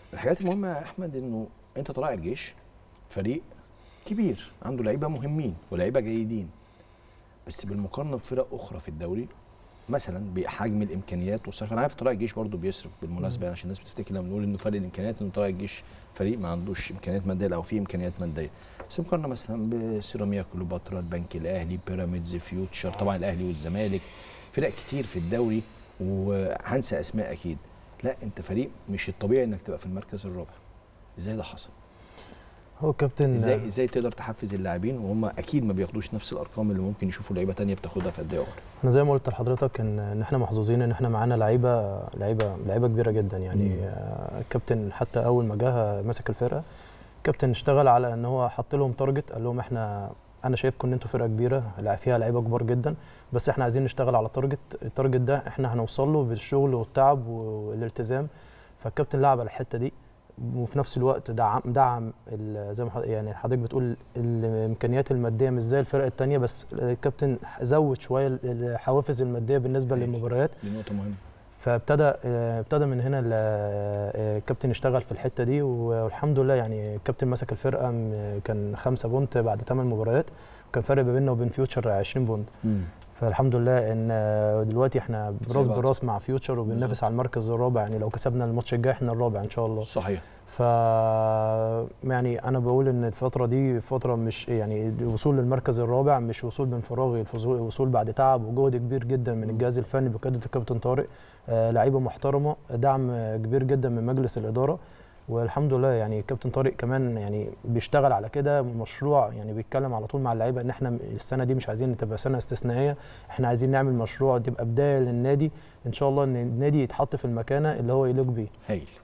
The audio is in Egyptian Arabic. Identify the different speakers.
Speaker 1: الحاجات المهمه يا احمد انه انت طلائع الجيش فريق كبير عنده لعيبه مهمين ولاعيبه جيدين بس بالمقارنه بفرق اخرى في الدوري مثلا بحجم الامكانيات والصرف انا عارف طلائع الجيش برضه بيصرف بالمناسبه يعني عشان الناس بتفتكر لما بنقول انه فرق الامكانيات ان طلائع الجيش فريق ما عندوش امكانيات ماديه او فيه امكانيات ماديه بس مقارنه مثلا بسيراميكا كليوباترا البنك الاهلي بيراميدز فيوتشر طبعا الاهلي والزمالك فرق كتير في الدوري وهنسى اسماء اكيد لا انت فريق مش الطبيعي انك تبقى في المركز الرابع ازاي ده حصل
Speaker 2: هو كابتن
Speaker 1: ازاي ازاي تقدر تحفز اللاعبين وهم اكيد ما بياخدوش نفس الارقام اللي ممكن يشوفوا لعيبه تانية بتاخدها في انديه اخرى
Speaker 2: انا زي ما قلت لحضرتك ان ان احنا محظوظين ان احنا معانا لعيبه لعيبه لعيبه كبيره جدا يعني
Speaker 1: مم.
Speaker 2: آه، الكابتن حتى اول ما جه مسك الفرقه الكابتن اشتغل على ان هو حط لهم تارجت قال لهم احنا انا شايفكم ان انتوا فرقه كبيره لا- فيها لعيبه كبار جدا بس احنا عايزين نشتغل على تارجت التارجت ده احنا هنوصل له بالشغل والتعب والالتزام فالكابتن لعب على الحته دي وفي نفس الوقت دعم دعم ال- زي ما حض- يعني حضرتك بتقول الامكانيات الماديه مش زي الفرق الثانيه بس الكابتن زود شويه ال- الحوافز الماديه بالنسبه
Speaker 1: أيوة.
Speaker 2: للمباريات
Speaker 1: دي نقطه مهمه
Speaker 2: فابتدى آه، ابتدى من هنا ال- آه، الكابتن اشتغل في الحته دي والحمد لله يعني الكابتن مسك الفرقه م- كان خمسة بونت بعد 8 مباريات وكان فرق ما بيننا وبين فيوتشر 20 بونت فالحمد لله ان آه، دلوقتي احنا براس
Speaker 1: بعض.
Speaker 2: براس مع فيوتشر وبننافس
Speaker 1: بالظبط.
Speaker 2: على المركز الرابع يعني لو كسبنا الماتش الجاي احنا الرابع ان شاء الله
Speaker 1: صحيح
Speaker 2: ف يعني انا بقول ان الفتره دي فتره مش يعني الوصول للمركز الرابع مش وصول من فراغ الفصول- وصول بعد تعب وجهد كبير جدا من الجهاز الفني بقياده الكابتن طارق آه لعيبه محترمه دعم آه، كبير جدا من مجلس الاداره والحمد لله يعني الكابتن طارق كمان يعني بيشتغل على كده مشروع يعني بيتكلم على طول مع اللعيبه ان احنا السنه دي مش عايزين تبقى سنه استثنائيه احنا عايزين نعمل مشروع تبقى بدايه للنادي ان شاء الله ان النادي يتحط في المكانه اللي هو يليق بيه
Speaker 1: هايل